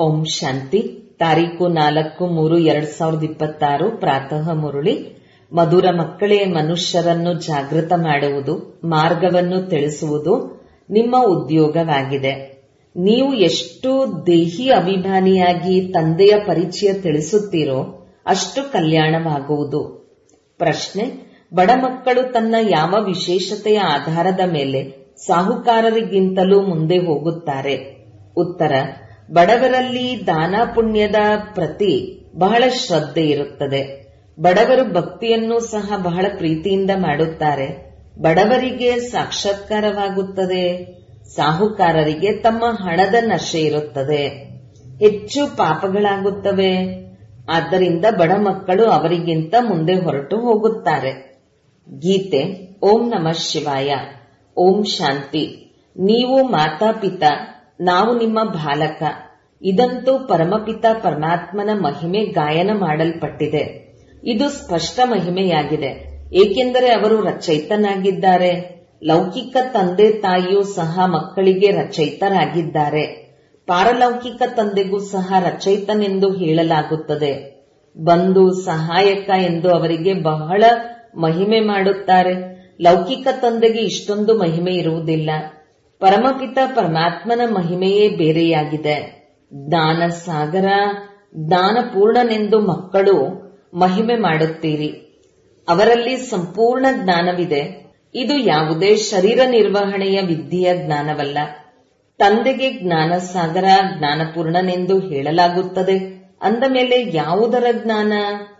ಓಂ ಶಾಂತಿ ತಾರೀಕು ನಾಲ್ಕು ಮೂರು ಎರಡ್ ಸಾವಿರದ ಇಪ್ಪತ್ತಾರು ಪ್ರಾತಃ ಮುರುಳಿ ಮಧುರ ಮಕ್ಕಳೇ ಮನುಷ್ಯರನ್ನು ಜಾಗೃತ ಮಾಡುವುದು ಮಾರ್ಗವನ್ನು ತಿಳಿಸುವುದು ನಿಮ್ಮ ಉದ್ಯೋಗವಾಗಿದೆ ನೀವು ಎಷ್ಟು ದೇಹಿ ಅಭಿಮಾನಿಯಾಗಿ ತಂದೆಯ ಪರಿಚಯ ತಿಳಿಸುತ್ತೀರೋ ಅಷ್ಟು ಕಲ್ಯಾಣವಾಗುವುದು ಪ್ರಶ್ನೆ ಬಡ ಮಕ್ಕಳು ತನ್ನ ಯಾವ ವಿಶೇಷತೆಯ ಆಧಾರದ ಮೇಲೆ ಸಾಹುಕಾರರಿಗಿಂತಲೂ ಮುಂದೆ ಹೋಗುತ್ತಾರೆ ಉತ್ತರ ಬಡವರಲ್ಲಿ ದಾನ ಪುಣ್ಯದ ಪ್ರತಿ ಬಹಳ ಶ್ರದ್ಧೆ ಇರುತ್ತದೆ ಬಡವರು ಭಕ್ತಿಯನ್ನು ಸಹ ಬಹಳ ಪ್ರೀತಿಯಿಂದ ಮಾಡುತ್ತಾರೆ ಬಡವರಿಗೆ ಸಾಕ್ಷಾತ್ಕಾರವಾಗುತ್ತದೆ ಸಾಹುಕಾರರಿಗೆ ತಮ್ಮ ಹಣದ ನಶೆ ಇರುತ್ತದೆ ಹೆಚ್ಚು ಪಾಪಗಳಾಗುತ್ತವೆ ಆದ್ದರಿಂದ ಬಡ ಮಕ್ಕಳು ಅವರಿಗಿಂತ ಮುಂದೆ ಹೊರಟು ಹೋಗುತ್ತಾರೆ ಗೀತೆ ಓಂ ನಮಃ ಶಿವಾಯ ಓಂ ಶಾಂತಿ ನೀವು ಮಾತಾಪಿತಾ ನಾವು ನಿಮ್ಮ ಬಾಲಕ ಇದಂತೂ ಪರಮಪಿತ ಪರಮಾತ್ಮನ ಮಹಿಮೆ ಗಾಯನ ಮಾಡಲ್ಪಟ್ಟಿದೆ ಇದು ಸ್ಪಷ್ಟ ಮಹಿಮೆಯಾಗಿದೆ ಏಕೆಂದರೆ ಅವರು ರಚಯಿತನಾಗಿದ್ದಾರೆ ಲೌಕಿಕ ತಂದೆ ತಾಯಿಯೂ ಸಹ ಮಕ್ಕಳಿಗೆ ರಚಯಿತರಾಗಿದ್ದಾರೆ ಪಾರಲೌಕಿಕ ತಂದೆಗೂ ಸಹ ರಚಯಿತನೆಂದು ಹೇಳಲಾಗುತ್ತದೆ ಬಂಧು ಸಹಾಯಕ ಎಂದು ಅವರಿಗೆ ಬಹಳ ಮಹಿಮೆ ಮಾಡುತ್ತಾರೆ ಲೌಕಿಕ ತಂದೆಗೆ ಇಷ್ಟೊಂದು ಮಹಿಮೆ ಇರುವುದಿಲ್ಲ ಪರಮಪಿತ ಪರಮಾತ್ಮನ ಮಹಿಮೆಯೇ ಬೇರೆಯಾಗಿದೆ ಜ್ಞಾನ ಸಾಗರ ಜ್ಞಾನಪೂರ್ಣನೆಂದು ಮಕ್ಕಳು ಮಹಿಮೆ ಮಾಡುತ್ತೀರಿ ಅವರಲ್ಲಿ ಸಂಪೂರ್ಣ ಜ್ಞಾನವಿದೆ ಇದು ಯಾವುದೇ ಶರೀರ ನಿರ್ವಹಣೆಯ ವಿದ್ಯೆಯ ಜ್ಞಾನವಲ್ಲ ತಂದೆಗೆ ಜ್ಞಾನ ಸಾಗರ ಜ್ಞಾನಪೂರ್ಣನೆಂದು ಹೇಳಲಾಗುತ್ತದೆ ಅಂದ ಮೇಲೆ ಯಾವುದರ ಜ್ಞಾನ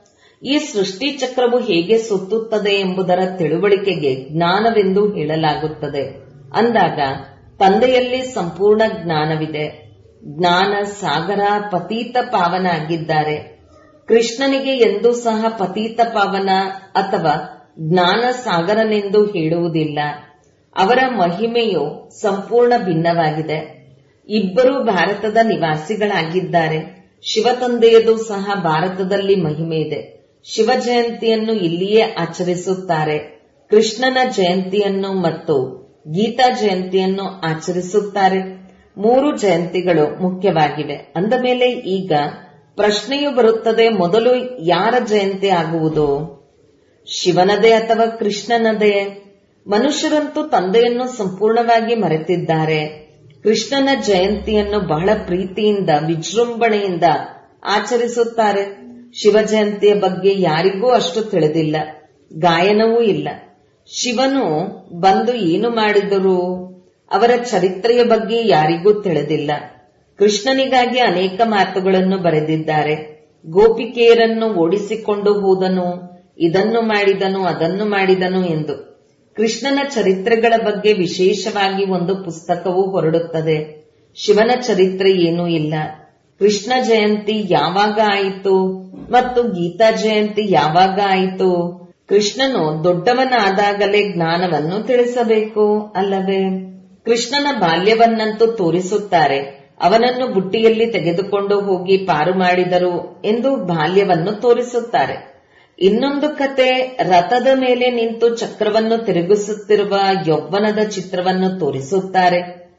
ಈ ಸೃಷ್ಟಿ ಚಕ್ರವು ಹೇಗೆ ಸುತ್ತುತ್ತದೆ ಎಂಬುದರ ತಿಳುವಳಿಕೆಗೆ ಜ್ಞಾನವೆಂದು ಹೇಳಲಾಗುತ್ತದೆ ಅಂದಾಗ ತಂದೆಯಲ್ಲಿ ಸಂಪೂರ್ಣ ಜ್ಞಾನವಿದೆ ಜ್ಞಾನ ಸಾಗರ ಪತೀತ ಪಾವನ ಆಗಿದ್ದಾರೆ ಕೃಷ್ಣನಿಗೆ ಎಂದೂ ಸಹ ಪತೀತ ಪಾವನ ಅಥವಾ ಜ್ಞಾನ ಸಾಗರನೆಂದು ಹೇಳುವುದಿಲ್ಲ ಅವರ ಮಹಿಮೆಯು ಸಂಪೂರ್ಣ ಭಿನ್ನವಾಗಿದೆ ಇಬ್ಬರು ಭಾರತದ ನಿವಾಸಿಗಳಾಗಿದ್ದಾರೆ ಶಿವತಂದೆಯದು ಸಹ ಭಾರತದಲ್ಲಿ ಮಹಿಮೆ ಇದೆ ಶಿವ ಜಯಂತಿಯನ್ನು ಇಲ್ಲಿಯೇ ಆಚರಿಸುತ್ತಾರೆ ಕೃಷ್ಣನ ಜಯಂತಿಯನ್ನು ಮತ್ತು ಗೀತಾ ಜಯಂತಿಯನ್ನು ಆಚರಿಸುತ್ತಾರೆ ಮೂರು ಜಯಂತಿಗಳು ಮುಖ್ಯವಾಗಿವೆ ಅಂದ ಮೇಲೆ ಈಗ ಪ್ರಶ್ನೆಯು ಬರುತ್ತದೆ ಮೊದಲು ಯಾರ ಜಯಂತಿ ಆಗುವುದು ಶಿವನದೇ ಅಥವಾ ಕೃಷ್ಣನದೇ ಮನುಷ್ಯರಂತೂ ತಂದೆಯನ್ನು ಸಂಪೂರ್ಣವಾಗಿ ಮರೆತಿದ್ದಾರೆ ಕೃಷ್ಣನ ಜಯಂತಿಯನ್ನು ಬಹಳ ಪ್ರೀತಿಯಿಂದ ವಿಜೃಂಭಣೆಯಿಂದ ಆಚರಿಸುತ್ತಾರೆ ಶಿವ ಜಯಂತಿಯ ಬಗ್ಗೆ ಯಾರಿಗೂ ಅಷ್ಟು ತಿಳಿದಿಲ್ಲ ಗಾಯನವೂ ಇಲ್ಲ ಶಿವನು ಬಂದು ಏನು ಮಾಡಿದರು ಅವರ ಚರಿತ್ರೆಯ ಬಗ್ಗೆ ಯಾರಿಗೂ ತಿಳಿದಿಲ್ಲ ಕೃಷ್ಣನಿಗಾಗಿ ಅನೇಕ ಮಾತುಗಳನ್ನು ಬರೆದಿದ್ದಾರೆ ಗೋಪಿಕೆಯರನ್ನು ಓಡಿಸಿಕೊಂಡು ಹೋದನು ಇದನ್ನು ಮಾಡಿದನು ಅದನ್ನು ಮಾಡಿದನು ಎಂದು ಕೃಷ್ಣನ ಚರಿತ್ರೆಗಳ ಬಗ್ಗೆ ವಿಶೇಷವಾಗಿ ಒಂದು ಪುಸ್ತಕವು ಹೊರಡುತ್ತದೆ ಶಿವನ ಚರಿತ್ರೆ ಏನೂ ಇಲ್ಲ ಕೃಷ್ಣ ಜಯಂತಿ ಯಾವಾಗ ಆಯಿತು ಮತ್ತು ಗೀತಾ ಜಯಂತಿ ಯಾವಾಗ ಆಯಿತು ಕೃಷ್ಣನು ದೊಡ್ಡವನಾದಾಗಲೇ ಜ್ಞಾನವನ್ನು ತಿಳಿಸಬೇಕು ಅಲ್ಲವೇ ಕೃಷ್ಣನ ಬಾಲ್ಯವನ್ನಂತೂ ತೋರಿಸುತ್ತಾರೆ ಅವನನ್ನು ಬುಟ್ಟಿಯಲ್ಲಿ ತೆಗೆದುಕೊಂಡು ಹೋಗಿ ಪಾರು ಮಾಡಿದರು ಎಂದು ಬಾಲ್ಯವನ್ನು ತೋರಿಸುತ್ತಾರೆ ಇನ್ನೊಂದು ಕತೆ ರಥದ ಮೇಲೆ ನಿಂತು ಚಕ್ರವನ್ನು ತಿರುಗಿಸುತ್ತಿರುವ ಯೌವನದ ಚಿತ್ರವನ್ನು ತೋರಿಸುತ್ತಾರೆ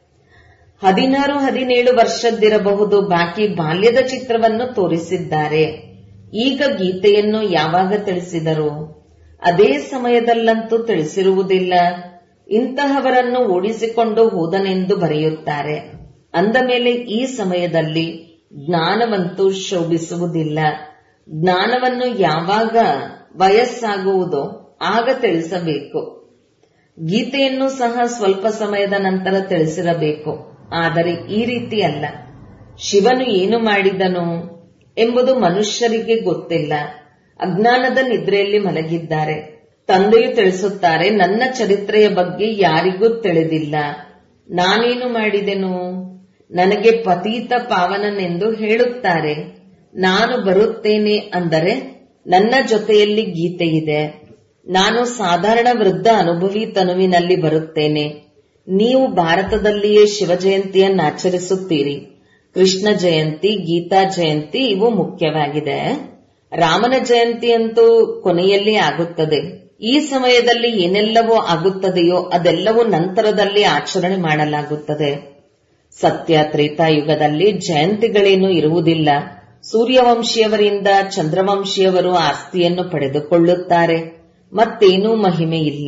ಹದಿನಾರು ಹದಿನೇಳು ವರ್ಷದ್ದಿರಬಹುದು ಬಾಕಿ ಬಾಲ್ಯದ ಚಿತ್ರವನ್ನು ತೋರಿಸಿದ್ದಾರೆ ಈಗ ಗೀತೆಯನ್ನು ಯಾವಾಗ ತಿಳಿಸಿದರು ಅದೇ ಸಮಯದಲ್ಲಂತೂ ತಿಳಿಸಿರುವುದಿಲ್ಲ ಇಂತಹವರನ್ನು ಓಡಿಸಿಕೊಂಡು ಹೋದನೆಂದು ಬರೆಯುತ್ತಾರೆ ಅಂದ ಮೇಲೆ ಈ ಸಮಯದಲ್ಲಿ ಜ್ಞಾನವಂತೂ ಶೋಭಿಸುವುದಿಲ್ಲ ಜ್ಞಾನವನ್ನು ಯಾವಾಗ ವಯಸ್ಸಾಗುವುದೋ ಆಗ ತಿಳಿಸಬೇಕು ಗೀತೆಯನ್ನು ಸಹ ಸ್ವಲ್ಪ ಸಮಯದ ನಂತರ ತಿಳಿಸಿರಬೇಕು ಆದರೆ ಈ ರೀತಿ ಅಲ್ಲ ಶಿವನು ಏನು ಮಾಡಿದನು ಎಂಬುದು ಮನುಷ್ಯರಿಗೆ ಗೊತ್ತಿಲ್ಲ ಅಜ್ಞಾನದ ನಿದ್ರೆಯಲ್ಲಿ ಮಲಗಿದ್ದಾರೆ ತಂದೆಯು ತಿಳಿಸುತ್ತಾರೆ ನನ್ನ ಚರಿತ್ರೆಯ ಬಗ್ಗೆ ಯಾರಿಗೂ ತಿಳಿದಿಲ್ಲ ನಾನೇನು ಮಾಡಿದೆನು ನನಗೆ ಪತೀತ ಪಾವನನೆಂದು ಹೇಳುತ್ತಾರೆ ನಾನು ಬರುತ್ತೇನೆ ಅಂದರೆ ನನ್ನ ಜೊತೆಯಲ್ಲಿ ಗೀತೆ ಇದೆ ನಾನು ಸಾಧಾರಣ ವೃದ್ಧ ಅನುಭವಿ ತನುವಿನಲ್ಲಿ ಬರುತ್ತೇನೆ ನೀವು ಭಾರತದಲ್ಲಿಯೇ ಶಿವ ಜಯಂತಿಯನ್ನು ಆಚರಿಸುತ್ತೀರಿ ಕೃಷ್ಣ ಜಯಂತಿ ಗೀತಾ ಜಯಂತಿ ಇವು ಮುಖ್ಯವಾಗಿದೆ ರಾಮನ ಜಯಂತಿ ಅಂತೂ ಕೊನೆಯಲ್ಲಿ ಆಗುತ್ತದೆ ಈ ಸಮಯದಲ್ಲಿ ಏನೆಲ್ಲವೋ ಆಗುತ್ತದೆಯೋ ಅದೆಲ್ಲವೂ ನಂತರದಲ್ಲಿ ಆಚರಣೆ ಮಾಡಲಾಗುತ್ತದೆ ಸತ್ಯ ತ್ರೇತಾಯುಗದಲ್ಲಿ ಜಯಂತಿಗಳೇನು ಇರುವುದಿಲ್ಲ ಸೂರ್ಯವಂಶಿಯವರಿಂದ ಚಂದ್ರವಂಶಿಯವರು ಆಸ್ತಿಯನ್ನು ಪಡೆದುಕೊಳ್ಳುತ್ತಾರೆ ಮತ್ತೇನೂ ಮಹಿಮೆ ಇಲ್ಲ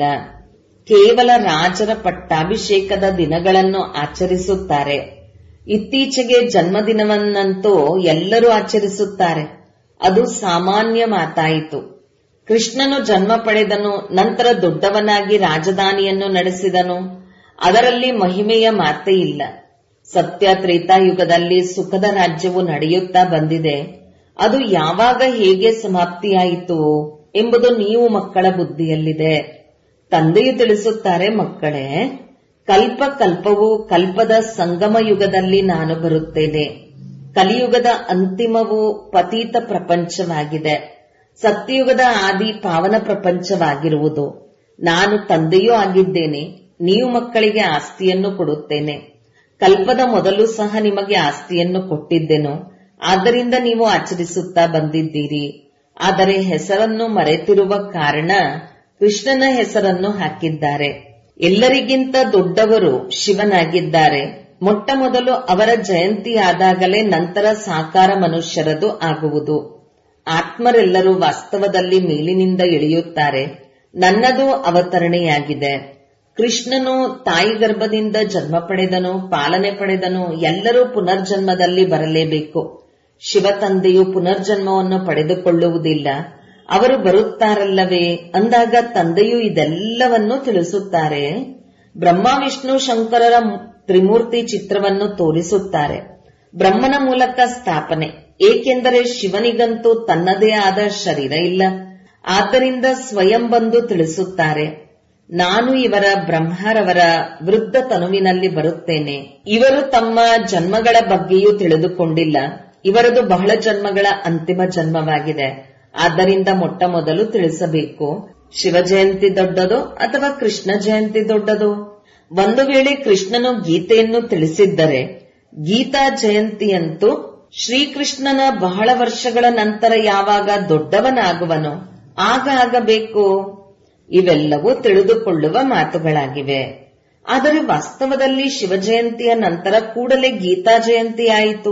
ಕೇವಲ ರಾಜರ ಪಟ್ಟಾಭಿಷೇಕದ ದಿನಗಳನ್ನು ಆಚರಿಸುತ್ತಾರೆ ಇತ್ತೀಚೆಗೆ ಜನ್ಮದಿನವನ್ನಂತೂ ಎಲ್ಲರೂ ಆಚರಿಸುತ್ತಾರೆ ಅದು ಸಾಮಾನ್ಯ ಮಾತಾಯಿತು ಕೃಷ್ಣನು ಜನ್ಮ ಪಡೆದನು ನಂತರ ದೊಡ್ಡವನಾಗಿ ರಾಜಧಾನಿಯನ್ನು ನಡೆಸಿದನು ಅದರಲ್ಲಿ ಮಹಿಮೆಯ ಮಾತೇ ಇಲ್ಲ ಸತ್ಯ ತ್ರೇತಾಯುಗದಲ್ಲಿ ಸುಖದ ರಾಜ್ಯವು ನಡೆಯುತ್ತಾ ಬಂದಿದೆ ಅದು ಯಾವಾಗ ಹೇಗೆ ಸಮಾಪ್ತಿಯಾಯಿತು ಎಂಬುದು ನೀವು ಮಕ್ಕಳ ಬುದ್ಧಿಯಲ್ಲಿದೆ ತಂದೆಯು ತಿಳಿಸುತ್ತಾರೆ ಮಕ್ಕಳೇ ಕಲ್ಪ ಕಲ್ಪವು ಕಲ್ಪದ ಸಂಗಮ ಯುಗದಲ್ಲಿ ನಾನು ಬರುತ್ತೇನೆ ಕಲಿಯುಗದ ಅಂತಿಮವು ಪತೀತ ಪ್ರಪಂಚವಾಗಿದೆ ಸತ್ಯಯುಗದ ಆದಿ ಪಾವನ ಪ್ರಪಂಚವಾಗಿರುವುದು ನಾನು ತಂದೆಯೂ ಆಗಿದ್ದೇನೆ ನೀವು ಮಕ್ಕಳಿಗೆ ಆಸ್ತಿಯನ್ನು ಕೊಡುತ್ತೇನೆ ಕಲ್ಪದ ಮೊದಲು ಸಹ ನಿಮಗೆ ಆಸ್ತಿಯನ್ನು ಕೊಟ್ಟಿದ್ದೆನು ಆದ್ದರಿಂದ ನೀವು ಆಚರಿಸುತ್ತಾ ಬಂದಿದ್ದೀರಿ ಆದರೆ ಹೆಸರನ್ನು ಮರೆತಿರುವ ಕಾರಣ ಕೃಷ್ಣನ ಹೆಸರನ್ನು ಹಾಕಿದ್ದಾರೆ ಎಲ್ಲರಿಗಿಂತ ದೊಡ್ಡವರು ಶಿವನಾಗಿದ್ದಾರೆ ಮೊಟ್ಟ ಮೊದಲು ಅವರ ಜಯಂತಿಯಾದಾಗಲೇ ನಂತರ ಸಾಕಾರ ಮನುಷ್ಯರದು ಆಗುವುದು ಆತ್ಮರೆಲ್ಲರೂ ವಾಸ್ತವದಲ್ಲಿ ಮೇಲಿನಿಂದ ಇಳಿಯುತ್ತಾರೆ ನನ್ನದು ಅವತರಣೆಯಾಗಿದೆ ಕೃಷ್ಣನು ತಾಯಿ ಗರ್ಭದಿಂದ ಜನ್ಮ ಪಡೆದನು ಪಾಲನೆ ಪಡೆದನು ಎಲ್ಲರೂ ಪುನರ್ಜನ್ಮದಲ್ಲಿ ಬರಲೇಬೇಕು ಶಿವ ತಂದೆಯು ಪುನರ್ಜನ್ಮವನ್ನು ಪಡೆದುಕೊಳ್ಳುವುದಿಲ್ಲ ಅವರು ಬರುತ್ತಾರಲ್ಲವೇ ಅಂದಾಗ ತಂದೆಯು ಇದೆಲ್ಲವನ್ನೂ ತಿಳಿಸುತ್ತಾರೆ ಬ್ರಹ್ಮ ವಿಷ್ಣು ಶಂಕರರ ತ್ರಿಮೂರ್ತಿ ಚಿತ್ರವನ್ನು ತೋರಿಸುತ್ತಾರೆ ಬ್ರಹ್ಮನ ಮೂಲಕ ಸ್ಥಾಪನೆ ಏಕೆಂದರೆ ಶಿವನಿಗಂತೂ ತನ್ನದೇ ಆದ ಶರೀರ ಇಲ್ಲ ಆದ್ದರಿಂದ ಸ್ವಯಂ ಬಂದು ತಿಳಿಸುತ್ತಾರೆ ನಾನು ಇವರ ಬ್ರಹ್ಮರವರ ವೃದ್ಧ ತನುವಿನಲ್ಲಿ ಬರುತ್ತೇನೆ ಇವರು ತಮ್ಮ ಜನ್ಮಗಳ ಬಗ್ಗೆಯೂ ತಿಳಿದುಕೊಂಡಿಲ್ಲ ಇವರದು ಬಹಳ ಜನ್ಮಗಳ ಅಂತಿಮ ಜನ್ಮವಾಗಿದೆ ಆದ್ದರಿಂದ ಮೊಟ್ಟ ಮೊದಲು ತಿಳಿಸಬೇಕು ಶಿವ ಜಯಂತಿ ದೊಡ್ಡದೋ ಅಥವಾ ಕೃಷ್ಣ ಜಯಂತಿ ದೊಡ್ಡದೋ ಒಂದು ವೇಳೆ ಕೃಷ್ಣನು ಗೀತೆಯನ್ನು ತಿಳಿಸಿದ್ದರೆ ಗೀತಾ ಜಯಂತಿಯಂತೂ ಶ್ರೀಕೃಷ್ಣನ ಬಹಳ ವರ್ಷಗಳ ನಂತರ ಯಾವಾಗ ದೊಡ್ಡವನಾಗುವನೋ ಆಗ ಆಗಬೇಕು ಇವೆಲ್ಲವೂ ತಿಳಿದುಕೊಳ್ಳುವ ಮಾತುಗಳಾಗಿವೆ ಆದರೆ ವಾಸ್ತವದಲ್ಲಿ ಶಿವಜಯಂತಿಯ ನಂತರ ಕೂಡಲೇ ಗೀತಾ ಜಯಂತಿ ಆಯಿತು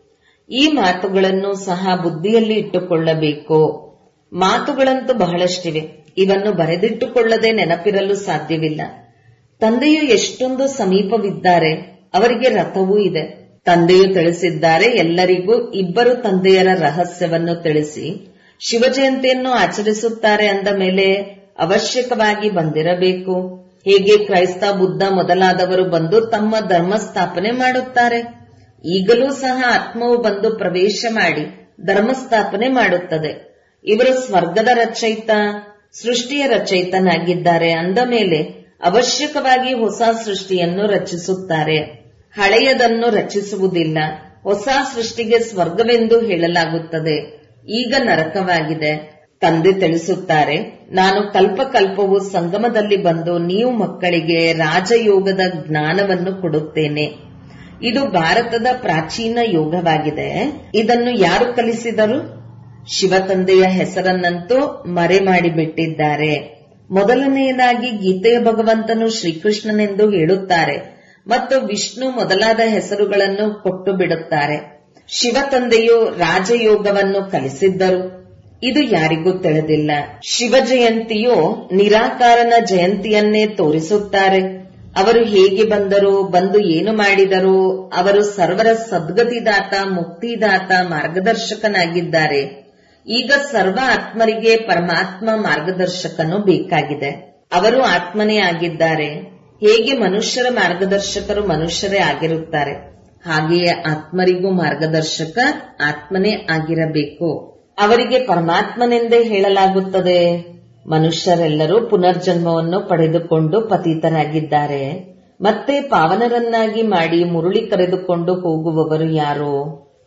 ಈ ಮಾತುಗಳನ್ನು ಸಹ ಬುದ್ಧಿಯಲ್ಲಿ ಇಟ್ಟುಕೊಳ್ಳಬೇಕು ಮಾತುಗಳಂತೂ ಬಹಳಷ್ಟಿವೆ ಇವನ್ನು ಬರೆದಿಟ್ಟುಕೊಳ್ಳದೆ ನೆನಪಿರಲು ಸಾಧ್ಯವಿಲ್ಲ ತಂದೆಯು ಎಷ್ಟೊಂದು ಸಮೀಪವಿದ್ದಾರೆ ಅವರಿಗೆ ರಥವೂ ಇದೆ ತಂದೆಯು ತಿಳಿಸಿದ್ದಾರೆ ಎಲ್ಲರಿಗೂ ಇಬ್ಬರು ತಂದೆಯರ ರಹಸ್ಯವನ್ನು ತಿಳಿಸಿ ಶಿವಜಯಂತಿಯನ್ನು ಆಚರಿಸುತ್ತಾರೆ ಅಂದ ಮೇಲೆ ಅವಶ್ಯಕವಾಗಿ ಬಂದಿರಬೇಕು ಹೇಗೆ ಕ್ರೈಸ್ತ ಬುದ್ಧ ಮೊದಲಾದವರು ಬಂದು ತಮ್ಮ ಧರ್ಮ ಸ್ಥಾಪನೆ ಮಾಡುತ್ತಾರೆ ಈಗಲೂ ಸಹ ಆತ್ಮವು ಬಂದು ಪ್ರವೇಶ ಮಾಡಿ ಧರ್ಮ ಸ್ಥಾಪನೆ ಮಾಡುತ್ತದೆ ಇವರು ಸ್ವರ್ಗದ ರಚಯಿತ ಸೃಷ್ಟಿಯ ರಚಯಿತನಾಗಿದ್ದಾರೆ ಅಂದ ಮೇಲೆ ಅವಶ್ಯಕವಾಗಿ ಹೊಸ ಸೃಷ್ಟಿಯನ್ನು ರಚಿಸುತ್ತಾರೆ ಹಳೆಯದನ್ನು ರಚಿಸುವುದಿಲ್ಲ ಹೊಸ ಸೃಷ್ಟಿಗೆ ಸ್ವರ್ಗವೆಂದು ಹೇಳಲಾಗುತ್ತದೆ ಈಗ ನರಕವಾಗಿದೆ ತಂದೆ ತಿಳಿಸುತ್ತಾರೆ ನಾನು ಕಲ್ಪ ಕಲ್ಪವು ಸಂಗಮದಲ್ಲಿ ಬಂದು ನೀವು ಮಕ್ಕಳಿಗೆ ರಾಜಯೋಗದ ಜ್ಞಾನವನ್ನು ಕೊಡುತ್ತೇನೆ ಇದು ಭಾರತದ ಪ್ರಾಚೀನ ಯೋಗವಾಗಿದೆ ಇದನ್ನು ಯಾರು ಕಲಿಸಿದರು ಶಿವ ತಂದೆಯ ಹೆಸರನ್ನಂತೂ ಮರೆ ಮಾಡಿಬಿಟ್ಟಿದ್ದಾರೆ ಮೊದಲನೆಯದಾಗಿ ಗೀತೆಯ ಭಗವಂತನು ಶ್ರೀಕೃಷ್ಣನೆಂದು ಹೇಳುತ್ತಾರೆ ಮತ್ತು ವಿಷ್ಣು ಮೊದಲಾದ ಹೆಸರುಗಳನ್ನು ಕೊಟ್ಟು ಬಿಡುತ್ತಾರೆ ಶಿವ ತಂದೆಯು ರಾಜಯೋಗವನ್ನು ಕಲಿಸಿದ್ದರು ಇದು ಯಾರಿಗೂ ತಿಳಿದಿಲ್ಲ ಶಿವ ಜಯಂತಿಯು ನಿರಾಕಾರನ ಜಯಂತಿಯನ್ನೇ ತೋರಿಸುತ್ತಾರೆ ಅವರು ಹೇಗೆ ಬಂದರು ಬಂದು ಏನು ಮಾಡಿದರು ಅವರು ಸರ್ವರ ಸದ್ಗತಿದಾತ ಮುಕ್ತಿದಾತ ಮಾರ್ಗದರ್ಶಕನಾಗಿದ್ದಾರೆ ಈಗ ಸರ್ವ ಆತ್ಮರಿಗೆ ಪರಮಾತ್ಮ ಮಾರ್ಗದರ್ಶಕನು ಬೇಕಾಗಿದೆ ಅವರು ಆತ್ಮನೇ ಆಗಿದ್ದಾರೆ ಹೇಗೆ ಮನುಷ್ಯರ ಮಾರ್ಗದರ್ಶಕರು ಮನುಷ್ಯರೇ ಆಗಿರುತ್ತಾರೆ ಹಾಗೆಯೇ ಆತ್ಮರಿಗೂ ಮಾರ್ಗದರ್ಶಕ ಆತ್ಮನೇ ಆಗಿರಬೇಕು ಅವರಿಗೆ ಪರಮಾತ್ಮನೆಂದೇ ಹೇಳಲಾಗುತ್ತದೆ ಮನುಷ್ಯರೆಲ್ಲರೂ ಪುನರ್ಜನ್ಮವನ್ನು ಪಡೆದುಕೊಂಡು ಪತೀತರಾಗಿದ್ದಾರೆ ಮತ್ತೆ ಪಾವನರನ್ನಾಗಿ ಮಾಡಿ ಮುರುಳಿ ಕರೆದುಕೊಂಡು ಹೋಗುವವರು ಯಾರು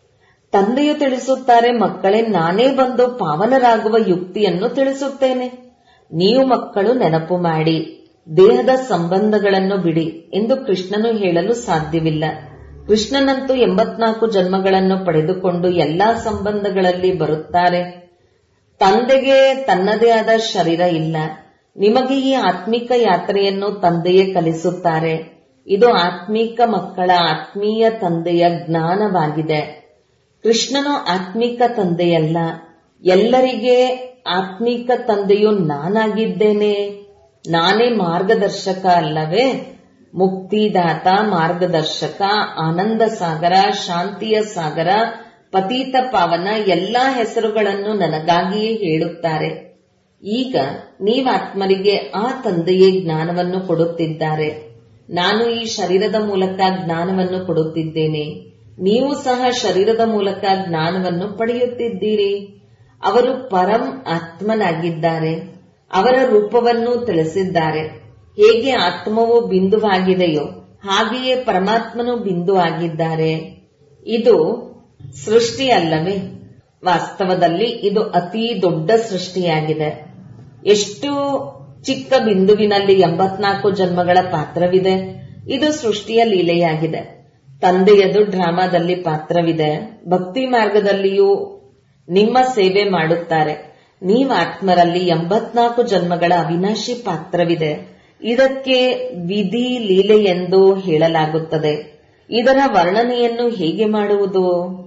ತಂದೆಯು ತಿಳಿಸುತ್ತಾರೆ ಮಕ್ಕಳೇ ನಾನೇ ಬಂದು ಪಾವನರಾಗುವ ಯುಕ್ತಿಯನ್ನು ತಿಳಿಸುತ್ತೇನೆ ನೀವು ಮಕ್ಕಳು ನೆನಪು ಮಾಡಿ ದೇಹದ ಸಂಬಂಧಗಳನ್ನು ಬಿಡಿ ಎಂದು ಕೃಷ್ಣನು ಹೇಳಲು ಸಾಧ್ಯವಿಲ್ಲ ಕೃಷ್ಣನಂತೂ ಎಂಬತ್ನಾಲ್ಕು ಜನ್ಮಗಳನ್ನು ಪಡೆದುಕೊಂಡು ಎಲ್ಲಾ ಸಂಬಂಧಗಳಲ್ಲಿ ಬರುತ್ತಾರೆ ತಂದೆಗೆ ತನ್ನದೇ ಆದ ಶರೀರ ಇಲ್ಲ ನಿಮಗೆ ಈ ಆತ್ಮಿಕ ಯಾತ್ರೆಯನ್ನು ತಂದೆಯೇ ಕಲಿಸುತ್ತಾರೆ ಇದು ಆತ್ಮೀಕ ಮಕ್ಕಳ ಆತ್ಮೀಯ ತಂದೆಯ ಜ್ಞಾನವಾಗಿದೆ ಕೃಷ್ಣನು ಆತ್ಮಿಕ ತಂದೆಯಲ್ಲ ಎಲ್ಲರಿಗೆ ಆತ್ಮಿಕ ತಂದೆಯು ನಾನಾಗಿದ್ದೇನೆ ನಾನೇ ಮಾರ್ಗದರ್ಶಕ ಅಲ್ಲವೇ ಮುಕ್ತಿದಾತ ಮಾರ್ಗದರ್ಶಕ ಆನಂದ ಸಾಗರ ಶಾಂತಿಯ ಸಾಗರ ಪತೀತ ಪಾವನ ಎಲ್ಲಾ ಹೆಸರುಗಳನ್ನು ನನಗಾಗಿಯೇ ಹೇಳುತ್ತಾರೆ ಈಗ ನೀವಾತ್ಮರಿಗೆ ಆ ತಂದೆಯೇ ಜ್ಞಾನವನ್ನು ಕೊಡುತ್ತಿದ್ದಾರೆ ನಾನು ಈ ಶರೀರದ ಮೂಲಕ ಜ್ಞಾನವನ್ನು ಕೊಡುತ್ತಿದ್ದೇನೆ ನೀವು ಸಹ ಶರೀರದ ಮೂಲಕ ಜ್ಞಾನವನ್ನು ಪಡೆಯುತ್ತಿದ್ದೀರಿ ಅವರು ಪರಂ ಆತ್ಮನಾಗಿದ್ದಾರೆ ಅವರ ರೂಪವನ್ನು ತಿಳಿಸಿದ್ದಾರೆ ಹೇಗೆ ಆತ್ಮವು ಬಿಂದುವಾಗಿದೆಯೋ ಹಾಗೆಯೇ ಪರಮಾತ್ಮನು ಬಿಂದು ಆಗಿದ್ದಾರೆ ಇದು ಸೃಷ್ಟಿ ಅಲ್ಲವೇ ವಾಸ್ತವದಲ್ಲಿ ಇದು ಅತಿ ದೊಡ್ಡ ಸೃಷ್ಟಿಯಾಗಿದೆ ಎಷ್ಟು ಚಿಕ್ಕ ಬಿಂದುವಿನಲ್ಲಿ ಎಂಬತ್ನಾಲ್ಕು ಜನ್ಮಗಳ ಪಾತ್ರವಿದೆ ಇದು ಸೃಷ್ಟಿಯ ಲೀಲೆಯಾಗಿದೆ ತಂದೆಯದು ಡ್ರಾಮಾದಲ್ಲಿ ಪಾತ್ರವಿದೆ ಭಕ್ತಿ ಮಾರ್ಗದಲ್ಲಿಯೂ ನಿಮ್ಮ ಸೇವೆ ಮಾಡುತ್ತಾರೆ ನೀವಾತ್ಮರಲ್ಲಿ ಎಂಬತ್ನಾಲ್ಕು ಜನ್ಮಗಳ ಅವಿನಾಶಿ ಪಾತ್ರವಿದೆ ಇದಕ್ಕೆ ವಿಧಿ ಲೀಲೆ ಎಂದು ಹೇಳಲಾಗುತ್ತದೆ ಇದರ ವರ್ಣನೆಯನ್ನು ಹೇಗೆ ಮಾಡುವುದು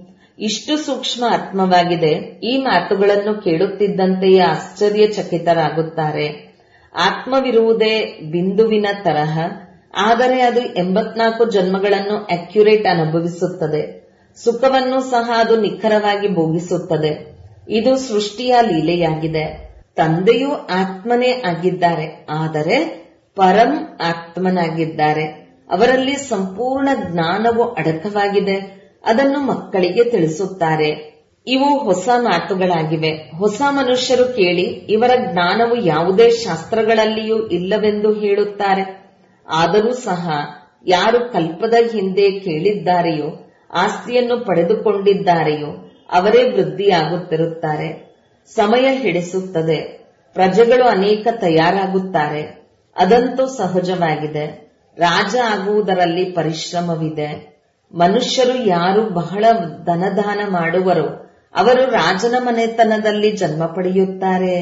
ಇಷ್ಟು ಸೂಕ್ಷ್ಮ ಆತ್ಮವಾಗಿದೆ ಈ ಮಾತುಗಳನ್ನು ಕೇಳುತ್ತಿದ್ದಂತೆಯೇ ಆಶ್ಚರ್ಯಚಕಿತರಾಗುತ್ತಾರೆ ಆತ್ಮವಿರುವುದೇ ಬಿಂದುವಿನ ತರಹ ಆದರೆ ಅದು ಎಂಬತ್ನಾಲ್ಕು ಜನ್ಮಗಳನ್ನು ಅಕ್ಯುರೇಟ್ ಅನುಭವಿಸುತ್ತದೆ ಸುಖವನ್ನು ಸಹ ಅದು ನಿಖರವಾಗಿ ಭೋಗಿಸುತ್ತದೆ ಇದು ಸೃಷ್ಟಿಯ ಲೀಲೆಯಾಗಿದೆ ತಂದೆಯೂ ಆತ್ಮನೇ ಆಗಿದ್ದಾರೆ ಆದರೆ ಪರಂ ಆತ್ಮನಾಗಿದ್ದಾರೆ ಅವರಲ್ಲಿ ಸಂಪೂರ್ಣ ಜ್ಞಾನವು ಅಡಕವಾಗಿದೆ ಅದನ್ನು ಮಕ್ಕಳಿಗೆ ತಿಳಿಸುತ್ತಾರೆ ಇವು ಹೊಸ ಮಾತುಗಳಾಗಿವೆ ಹೊಸ ಮನುಷ್ಯರು ಕೇಳಿ ಇವರ ಜ್ಞಾನವು ಯಾವುದೇ ಶಾಸ್ತ್ರಗಳಲ್ಲಿಯೂ ಇಲ್ಲವೆಂದು ಹೇಳುತ್ತಾರೆ ಆದರೂ ಸಹ ಯಾರು ಕಲ್ಪದ ಹಿಂದೆ ಕೇಳಿದ್ದಾರೆಯೋ ಆಸ್ತಿಯನ್ನು ಪಡೆದುಕೊಂಡಿದ್ದಾರೆಯೋ ಅವರೇ ವೃದ್ಧಿಯಾಗುತ್ತಿರುತ್ತಾರೆ ಸಮಯ ಹಿಡಿಸುತ್ತದೆ ಪ್ರಜೆಗಳು ಅನೇಕ ತಯಾರಾಗುತ್ತಾರೆ ಅದಂತೂ ಸಹಜವಾಗಿದೆ ರಾಜ ಆಗುವುದರಲ್ಲಿ ಪರಿಶ್ರಮವಿದೆ ಮನುಷ್ಯರು ಯಾರು ಬಹಳ ಧನದಾನ ಮಾಡುವರೋ ಅವರು ರಾಜನ ಮನೆತನದಲ್ಲಿ ಜನ್ಮ ಪಡೆಯುತ್ತಾರೆ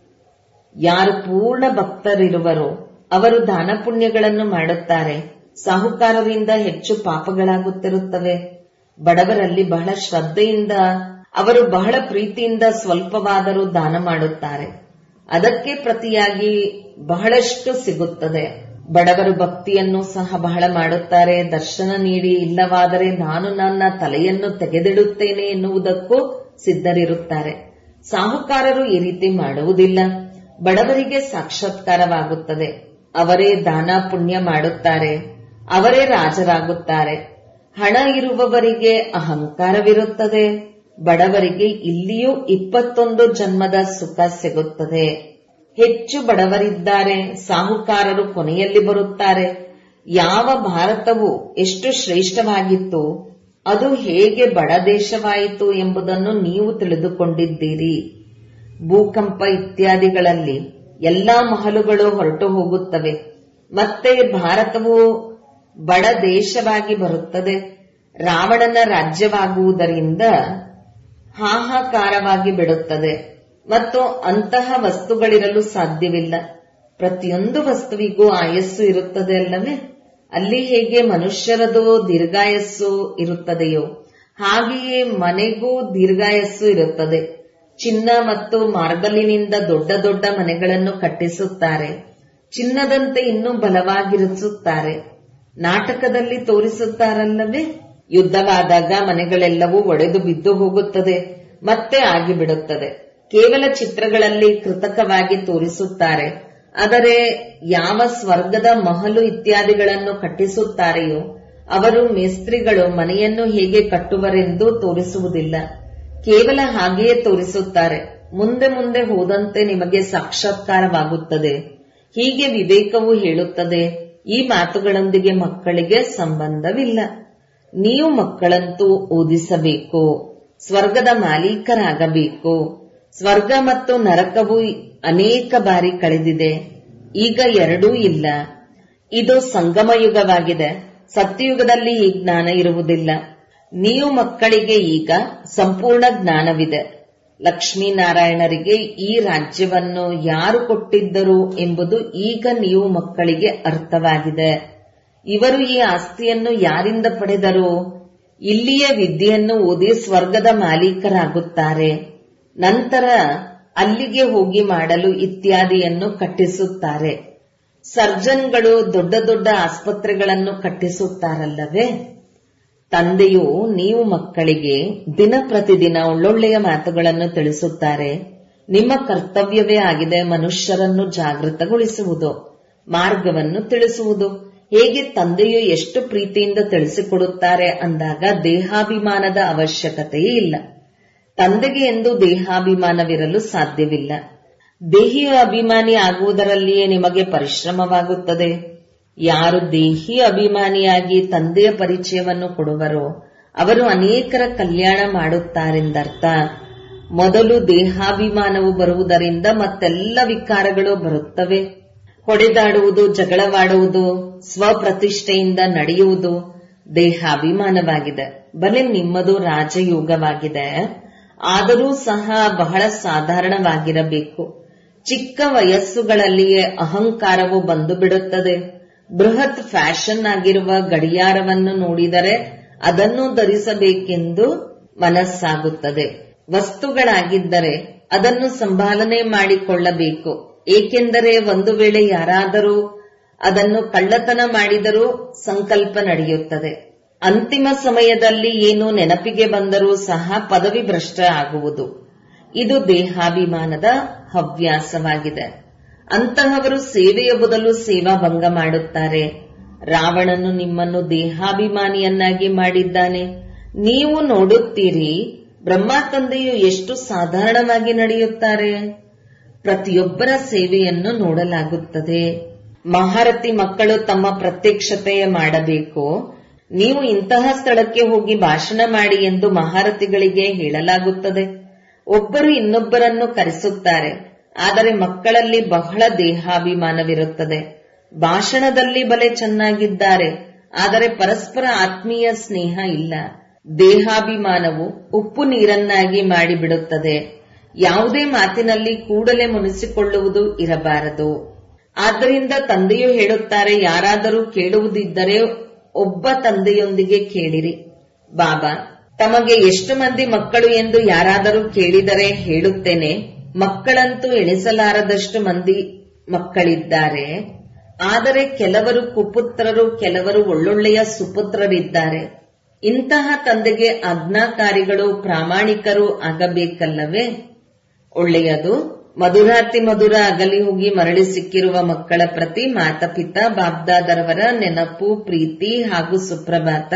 ಯಾರು ಪೂರ್ಣ ಭಕ್ತರಿರುವರೋ ಅವರು ದಾನ ಪುಣ್ಯಗಳನ್ನು ಮಾಡುತ್ತಾರೆ ಸಾಹುಕಾರರಿಂದ ಹೆಚ್ಚು ಪಾಪಗಳಾಗುತ್ತಿರುತ್ತವೆ ಬಡವರಲ್ಲಿ ಬಹಳ ಶ್ರದ್ಧೆಯಿಂದ ಅವರು ಬಹಳ ಪ್ರೀತಿಯಿಂದ ಸ್ವಲ್ಪವಾದರೂ ದಾನ ಮಾಡುತ್ತಾರೆ ಅದಕ್ಕೆ ಪ್ರತಿಯಾಗಿ ಬಹಳಷ್ಟು ಸಿಗುತ್ತದೆ ಬಡವರು ಭಕ್ತಿಯನ್ನು ಸಹ ಬಹಳ ಮಾಡುತ್ತಾರೆ ದರ್ಶನ ನೀಡಿ ಇಲ್ಲವಾದರೆ ನಾನು ನನ್ನ ತಲೆಯನ್ನು ತೆಗೆದಿಡುತ್ತೇನೆ ಎನ್ನುವುದಕ್ಕೂ ಸಿದ್ಧರಿರುತ್ತಾರೆ ಸಾಹುಕಾರರು ಈ ರೀತಿ ಮಾಡುವುದಿಲ್ಲ ಬಡವರಿಗೆ ಸಾಕ್ಷಾತ್ಕಾರವಾಗುತ್ತದೆ ಅವರೇ ದಾನ ಪುಣ್ಯ ಮಾಡುತ್ತಾರೆ ಅವರೇ ರಾಜರಾಗುತ್ತಾರೆ ಹಣ ಇರುವವರಿಗೆ ಅಹಂಕಾರವಿರುತ್ತದೆ ಬಡವರಿಗೆ ಇಲ್ಲಿಯೂ ಇಪ್ಪತ್ತೊಂದು ಜನ್ಮದ ಸುಖ ಸಿಗುತ್ತದೆ ಹೆಚ್ಚು ಬಡವರಿದ್ದಾರೆ ಸಾಹುಕಾರರು ಕೊನೆಯಲ್ಲಿ ಬರುತ್ತಾರೆ ಯಾವ ಭಾರತವು ಎಷ್ಟು ಶ್ರೇಷ್ಠವಾಗಿತ್ತು ಅದು ಹೇಗೆ ಬಡ ದೇಶವಾಯಿತು ಎಂಬುದನ್ನು ನೀವು ತಿಳಿದುಕೊಂಡಿದ್ದೀರಿ ಭೂಕಂಪ ಇತ್ಯಾದಿಗಳಲ್ಲಿ ಎಲ್ಲಾ ಮಹಲುಗಳು ಹೊರಟು ಹೋಗುತ್ತವೆ ಮತ್ತೆ ಭಾರತವು ಬಡ ದೇಶವಾಗಿ ಬರುತ್ತದೆ ರಾವಣನ ರಾಜ್ಯವಾಗುವುದರಿಂದ ಹಾಹಾಕಾರವಾಗಿ ಬಿಡುತ್ತದೆ ಮತ್ತು ಅಂತಹ ವಸ್ತುಗಳಿರಲು ಸಾಧ್ಯವಿಲ್ಲ ಪ್ರತಿಯೊಂದು ವಸ್ತುವಿಗೂ ಆಯಸ್ಸು ಇರುತ್ತದೆ ಅಲ್ಲವೇ ಅಲ್ಲಿ ಹೇಗೆ ಮನುಷ್ಯರದು ದೀರ್ಘಾಯಸ್ಸು ಇರುತ್ತದೆಯೋ ಹಾಗೆಯೇ ಮನೆಗೂ ದೀರ್ಘಾಯಸ್ಸು ಇರುತ್ತದೆ ಚಿನ್ನ ಮತ್ತು ಮಾರ್ಗಲಿನಿಂದ ದೊಡ್ಡ ದೊಡ್ಡ ಮನೆಗಳನ್ನು ಕಟ್ಟಿಸುತ್ತಾರೆ ಚಿನ್ನದಂತೆ ಇನ್ನೂ ಬಲವಾಗಿರಿಸುತ್ತಾರೆ ನಾಟಕದಲ್ಲಿ ತೋರಿಸುತ್ತಾರಲ್ಲವೇ ಯುದ್ಧವಾದಾಗ ಮನೆಗಳೆಲ್ಲವೂ ಒಡೆದು ಬಿದ್ದು ಹೋಗುತ್ತದೆ ಮತ್ತೆ ಆಗಿಬಿಡುತ್ತದೆ ಕೇವಲ ಚಿತ್ರಗಳಲ್ಲಿ ಕೃತಕವಾಗಿ ತೋರಿಸುತ್ತಾರೆ ಆದರೆ ಯಾವ ಸ್ವರ್ಗದ ಮಹಲು ಇತ್ಯಾದಿಗಳನ್ನು ಕಟ್ಟಿಸುತ್ತಾರೆಯೋ ಅವರು ಮೇಸ್ತ್ರಿಗಳು ಮನೆಯನ್ನು ಹೇಗೆ ಕಟ್ಟುವರೆಂದು ತೋರಿಸುವುದಿಲ್ಲ ಕೇವಲ ಹಾಗೆಯೇ ತೋರಿಸುತ್ತಾರೆ ಮುಂದೆ ಮುಂದೆ ಹೋದಂತೆ ನಿಮಗೆ ಸಾಕ್ಷಾತ್ಕಾರವಾಗುತ್ತದೆ ಹೀಗೆ ವಿವೇಕವು ಹೇಳುತ್ತದೆ ಈ ಮಾತುಗಳೊಂದಿಗೆ ಮಕ್ಕಳಿಗೆ ಸಂಬಂಧವಿಲ್ಲ ನೀವು ಮಕ್ಕಳಂತೂ ಓದಿಸಬೇಕು ಸ್ವರ್ಗದ ಮಾಲೀಕರಾಗಬೇಕು ಸ್ವರ್ಗ ಮತ್ತು ನರಕವು ಅನೇಕ ಬಾರಿ ಕಳೆದಿದೆ ಈಗ ಎರಡೂ ಇಲ್ಲ ಇದು ಸಂಗಮ ಯುಗವಾಗಿದೆ ಸತ್ಯಯುಗದಲ್ಲಿ ಈ ಜ್ಞಾನ ಇರುವುದಿಲ್ಲ ನೀವು ಮಕ್ಕಳಿಗೆ ಈಗ ಸಂಪೂರ್ಣ ಜ್ಞಾನವಿದೆ ಲಕ್ಷ್ಮೀನಾರಾಯಣರಿಗೆ ಈ ರಾಜ್ಯವನ್ನು ಯಾರು ಕೊಟ್ಟಿದ್ದರು ಎಂಬುದು ಈಗ ನೀವು ಮಕ್ಕಳಿಗೆ ಅರ್ಥವಾಗಿದೆ ಇವರು ಈ ಆಸ್ತಿಯನ್ನು ಯಾರಿಂದ ಪಡೆದರು ಇಲ್ಲಿಯೇ ವಿದ್ಯೆಯನ್ನು ಓದಿ ಸ್ವರ್ಗದ ಮಾಲೀಕರಾಗುತ್ತಾರೆ ನಂತರ ಅಲ್ಲಿಗೆ ಹೋಗಿ ಮಾಡಲು ಇತ್ಯಾದಿಯನ್ನು ಕಟ್ಟಿಸುತ್ತಾರೆ ಸರ್ಜನ್ಗಳು ದೊಡ್ಡ ದೊಡ್ಡ ಆಸ್ಪತ್ರೆಗಳನ್ನು ಕಟ್ಟಿಸುತ್ತಾರಲ್ಲವೇ ತಂದೆಯು ನೀವು ಮಕ್ಕಳಿಗೆ ದಿನ ಪ್ರತಿದಿನ ಒಳ್ಳೊಳ್ಳೆಯ ಮಾತುಗಳನ್ನು ತಿಳಿಸುತ್ತಾರೆ ನಿಮ್ಮ ಕರ್ತವ್ಯವೇ ಆಗಿದೆ ಮನುಷ್ಯರನ್ನು ಜಾಗೃತಗೊಳಿಸುವುದು ಮಾರ್ಗವನ್ನು ತಿಳಿಸುವುದು ಹೇಗೆ ತಂದೆಯು ಎಷ್ಟು ಪ್ರೀತಿಯಿಂದ ತಿಳಿಸಿಕೊಡುತ್ತಾರೆ ಅಂದಾಗ ದೇಹಾಭಿಮಾನದ ಅವಶ್ಯಕತೆಯೇ ಇಲ್ಲ ತಂದೆಗೆ ಎಂದು ದೇಹಾಭಿಮಾನವಿರಲು ಸಾಧ್ಯವಿಲ್ಲ ದೇಹಿ ಅಭಿಮಾನಿ ಆಗುವುದರಲ್ಲಿಯೇ ನಿಮಗೆ ಪರಿಶ್ರಮವಾಗುತ್ತದೆ ಯಾರು ದೇಹಿ ಅಭಿಮಾನಿಯಾಗಿ ತಂದೆಯ ಪರಿಚಯವನ್ನು ಕೊಡುವರೋ ಅವರು ಅನೇಕರ ಕಲ್ಯಾಣ ಮಾಡುತ್ತಾರೆಂದರ್ಥ ಮೊದಲು ದೇಹಾಭಿಮಾನವು ಬರುವುದರಿಂದ ಮತ್ತೆಲ್ಲ ವಿಕಾರಗಳು ಬರುತ್ತವೆ ಹೊಡೆದಾಡುವುದು ಜಗಳವಾಡುವುದು ಸ್ವಪ್ರತಿಷ್ಠೆಯಿಂದ ನಡೆಯುವುದು ದೇಹಾಭಿಮಾನವಾಗಿದೆ ಬಲೆ ನಿಮ್ಮದು ರಾಜಯೋಗವಾಗಿದೆ ಆದರೂ ಸಹ ಬಹಳ ಸಾಧಾರಣವಾಗಿರಬೇಕು ಚಿಕ್ಕ ವಯಸ್ಸುಗಳಲ್ಲಿಯೇ ಅಹಂಕಾರವು ಬಂದು ಬಿಡುತ್ತದೆ ಬೃಹತ್ ಫ್ಯಾಷನ್ ಆಗಿರುವ ಗಡಿಯಾರವನ್ನು ನೋಡಿದರೆ ಅದನ್ನು ಧರಿಸಬೇಕೆಂದು ಮನಸ್ಸಾಗುತ್ತದೆ ವಸ್ತುಗಳಾಗಿದ್ದರೆ ಅದನ್ನು ಸಂಭಾಲನೆ ಮಾಡಿಕೊಳ್ಳಬೇಕು ಏಕೆಂದರೆ ಒಂದು ವೇಳೆ ಯಾರಾದರೂ ಅದನ್ನು ಕಳ್ಳತನ ಮಾಡಿದರೂ ಸಂಕಲ್ಪ ನಡೆಯುತ್ತದೆ ಅಂತಿಮ ಸಮಯದಲ್ಲಿ ಏನು ನೆನಪಿಗೆ ಬಂದರೂ ಸಹ ಪದವಿ ಭ್ರಷ್ಟ ಆಗುವುದು ಇದು ದೇಹಾಭಿಮಾನದ ಹವ್ಯಾಸವಾಗಿದೆ ಅಂತಹವರು ಸೇವೆಯ ಬದಲು ಸೇವಾ ಭಂಗ ಮಾಡುತ್ತಾರೆ ರಾವಣನು ನಿಮ್ಮನ್ನು ದೇಹಾಭಿಮಾನಿಯನ್ನಾಗಿ ಮಾಡಿದ್ದಾನೆ ನೀವು ನೋಡುತ್ತೀರಿ ಬ್ರಹ್ಮ ತಂದೆಯು ಎಷ್ಟು ಸಾಧಾರಣವಾಗಿ ನಡೆಯುತ್ತಾರೆ ಪ್ರತಿಯೊಬ್ಬರ ಸೇವೆಯನ್ನು ನೋಡಲಾಗುತ್ತದೆ ಮಹಾರಥಿ ಮಕ್ಕಳು ತಮ್ಮ ಪ್ರತ್ಯಕ್ಷತೆಯ ಮಾಡಬೇಕು ನೀವು ಇಂತಹ ಸ್ಥಳಕ್ಕೆ ಹೋಗಿ ಭಾಷಣ ಮಾಡಿ ಎಂದು ಮಹಾರಥಿಗಳಿಗೆ ಹೇಳಲಾಗುತ್ತದೆ ಒಬ್ಬರು ಇನ್ನೊಬ್ಬರನ್ನು ಕರೆಸುತ್ತಾರೆ ಆದರೆ ಮಕ್ಕಳಲ್ಲಿ ಬಹಳ ದೇಹಾಭಿಮಾನವಿರುತ್ತದೆ ಭಾಷಣದಲ್ಲಿ ಬಲೆ ಚೆನ್ನಾಗಿದ್ದಾರೆ ಆದರೆ ಪರಸ್ಪರ ಆತ್ಮೀಯ ಸ್ನೇಹ ಇಲ್ಲ ದೇಹಾಭಿಮಾನವು ಉಪ್ಪು ನೀರನ್ನಾಗಿ ಮಾಡಿಬಿಡುತ್ತದೆ ಯಾವುದೇ ಮಾತಿನಲ್ಲಿ ಕೂಡಲೇ ಮುನಿಸಿಕೊಳ್ಳುವುದು ಇರಬಾರದು ಆದ್ದರಿಂದ ತಂದೆಯು ಹೇಳುತ್ತಾರೆ ಯಾರಾದರೂ ಕೇಳುವುದಿದ್ದರೆ ಒಬ್ಬ ತಂದೆಯೊಂದಿಗೆ ಕೇಳಿರಿ ಬಾಬಾ ತಮಗೆ ಎಷ್ಟು ಮಂದಿ ಮಕ್ಕಳು ಎಂದು ಯಾರಾದರೂ ಕೇಳಿದರೆ ಹೇಳುತ್ತೇನೆ ಮಕ್ಕಳಂತೂ ಎಣಿಸಲಾರದಷ್ಟು ಮಂದಿ ಮಕ್ಕಳಿದ್ದಾರೆ ಆದರೆ ಕೆಲವರು ಕುಪುತ್ರರು ಕೆಲವರು ಒಳ್ಳೊಳ್ಳೆಯ ಸುಪುತ್ರರಿದ್ದಾರೆ ಇಂತಹ ತಂದೆಗೆ ಆಜ್ಞಾಕಾರಿಗಳು ಪ್ರಾಮಾಣಿಕರು ಆಗಬೇಕಲ್ಲವೇ ಒಳ್ಳೆಯದು ಮಧುರಾತಿ ಮಧುರ ಅಗಲಿ ಹೋಗಿ ಮರಳಿ ಸಿಕ್ಕಿರುವ ಮಕ್ಕಳ ಪ್ರತಿ ಮಾತಪಿತ ಬಾಬ್ದಾದರವರ ನೆನಪು ಪ್ರೀತಿ ಹಾಗೂ ಸುಪ್ರಭಾತ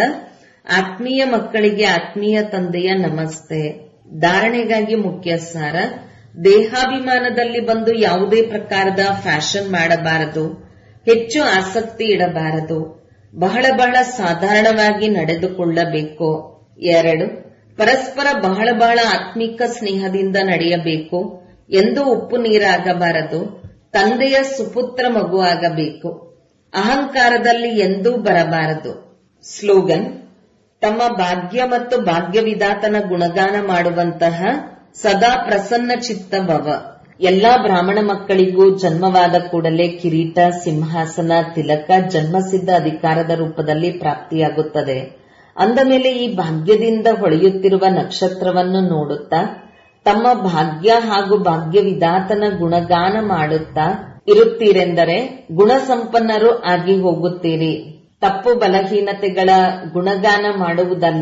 ಆತ್ಮೀಯ ಮಕ್ಕಳಿಗೆ ಆತ್ಮೀಯ ತಂದೆಯ ನಮಸ್ತೆ ಧಾರಣೆಗಾಗಿ ಮುಖ್ಯ ಸಾರ ದೇಹಾಭಿಮಾನದಲ್ಲಿ ಬಂದು ಯಾವುದೇ ಪ್ರಕಾರದ ಫ್ಯಾಷನ್ ಮಾಡಬಾರದು ಹೆಚ್ಚು ಆಸಕ್ತಿ ಇಡಬಾರದು ಬಹಳ ಬಹಳ ಸಾಧಾರಣವಾಗಿ ನಡೆದುಕೊಳ್ಳಬೇಕು ಎರಡು ಪರಸ್ಪರ ಬಹಳ ಬಹಳ ಆತ್ಮಿಕ ಸ್ನೇಹದಿಂದ ನಡೆಯಬೇಕು ಎಂದು ಉಪ್ಪು ನೀರಾಗಬಾರದು ತಂದೆಯ ಸುಪುತ್ರ ಮಗು ಆಗಬೇಕು ಅಹಂಕಾರದಲ್ಲಿ ಎಂದೂ ಬರಬಾರದು ಸ್ಲೋಗನ್ ತಮ್ಮ ಭಾಗ್ಯ ಮತ್ತು ಭಾಗ್ಯವಿದಾತನ ಗುಣಗಾನ ಮಾಡುವಂತಹ ಸದಾ ಪ್ರಸನ್ನ ಚಿತ್ತ ಭವ ಎಲ್ಲಾ ಬ್ರಾಹ್ಮಣ ಮಕ್ಕಳಿಗೂ ಜನ್ಮವಾದ ಕೂಡಲೇ ಕಿರೀಟ ಸಿಂಹಾಸನ ತಿಲಕ ಜನ್ಮಸಿದ್ಧ ಅಧಿಕಾರದ ರೂಪದಲ್ಲಿ ಪ್ರಾಪ್ತಿಯಾಗುತ್ತದೆ ಅಂದ ಮೇಲೆ ಈ ಭಾಗ್ಯದಿಂದ ಹೊಳೆಯುತ್ತಿರುವ ನಕ್ಷತ್ರವನ್ನು ನೋಡುತ್ತಾ ತಮ್ಮ ಭಾಗ್ಯ ಹಾಗೂ ಭಾಗ್ಯವಿದಾತನ ಗುಣಗಾನ ಮಾಡುತ್ತಾ ಇರುತ್ತೀರೆಂದರೆ ಗುಣಸಂಪನ್ನರು ಆಗಿ ಹೋಗುತ್ತೀರಿ ತಪ್ಪು ಬಲಹೀನತೆಗಳ ಗುಣಗಾನ ಮಾಡುವುದಲ್ಲ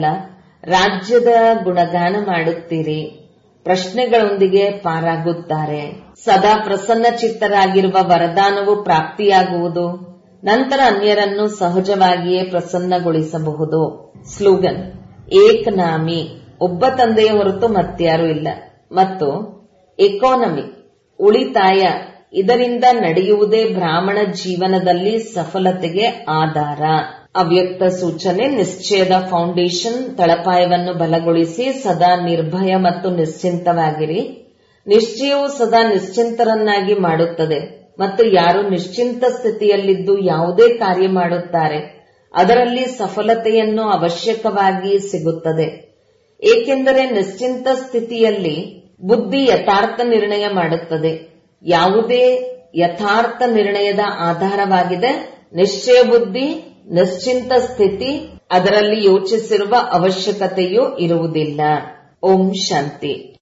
ರಾಜ್ಯದ ಗುಣಗಾನ ಮಾಡುತ್ತೀರಿ ಪ್ರಶ್ನೆಗಳೊಂದಿಗೆ ಪಾರಾಗುತ್ತಾರೆ ಸದಾ ಪ್ರಸನ್ನ ಚಿತ್ತರಾಗಿರುವ ವರದಾನವು ಪ್ರಾಪ್ತಿಯಾಗುವುದು ನಂತರ ಅನ್ಯರನ್ನು ಸಹಜವಾಗಿಯೇ ಪ್ರಸನ್ನಗೊಳಿಸಬಹುದು ಸ್ಲೋಗನ್ ಏಕನಾಮಿ ಒಬ್ಬ ತಂದೆಯ ಹೊರತು ಮತ್ಯಾರೂ ಇಲ್ಲ ಮತ್ತು ಎಕಾನಮಿ ಉಳಿತಾಯ ಇದರಿಂದ ನಡೆಯುವುದೇ ಬ್ರಾಹ್ಮಣ ಜೀವನದಲ್ಲಿ ಸಫಲತೆಗೆ ಆಧಾರ ಅವ್ಯಕ್ತ ಸೂಚನೆ ನಿಶ್ಚಯದ ಫೌಂಡೇಶನ್ ತಳಪಾಯವನ್ನು ಬಲಗೊಳಿಸಿ ಸದಾ ನಿರ್ಭಯ ಮತ್ತು ನಿಶ್ಚಿಂತವಾಗಿರಿ ನಿಶ್ಚಯವು ಸದಾ ನಿಶ್ಚಿಂತರನ್ನಾಗಿ ಮಾಡುತ್ತದೆ ಮತ್ತು ಯಾರು ನಿಶ್ಚಿಂತ ಸ್ಥಿತಿಯಲ್ಲಿದ್ದು ಯಾವುದೇ ಕಾರ್ಯ ಮಾಡುತ್ತಾರೆ ಅದರಲ್ಲಿ ಸಫಲತೆಯನ್ನು ಅವಶ್ಯಕವಾಗಿ ಸಿಗುತ್ತದೆ ಏಕೆಂದರೆ ನಿಶ್ಚಿಂತ ಸ್ಥಿತಿಯಲ್ಲಿ ಬುದ್ಧಿ ಯಥಾರ್ಥ ನಿರ್ಣಯ ಮಾಡುತ್ತದೆ ಯಾವುದೇ ಯಥಾರ್ಥ ನಿರ್ಣಯದ ಆಧಾರವಾಗಿದೆ ನಿಶ್ಚಯ ಬುದ್ಧಿ ನಿಶ್ಚಿಂತ ಸ್ಥಿತಿ ಅದರಲ್ಲಿ ಯೋಚಿಸಿರುವ ಅವಶ್ಯಕತೆಯೂ ಇರುವುದಿಲ್ಲ ಓಂ ಶಾಂತಿ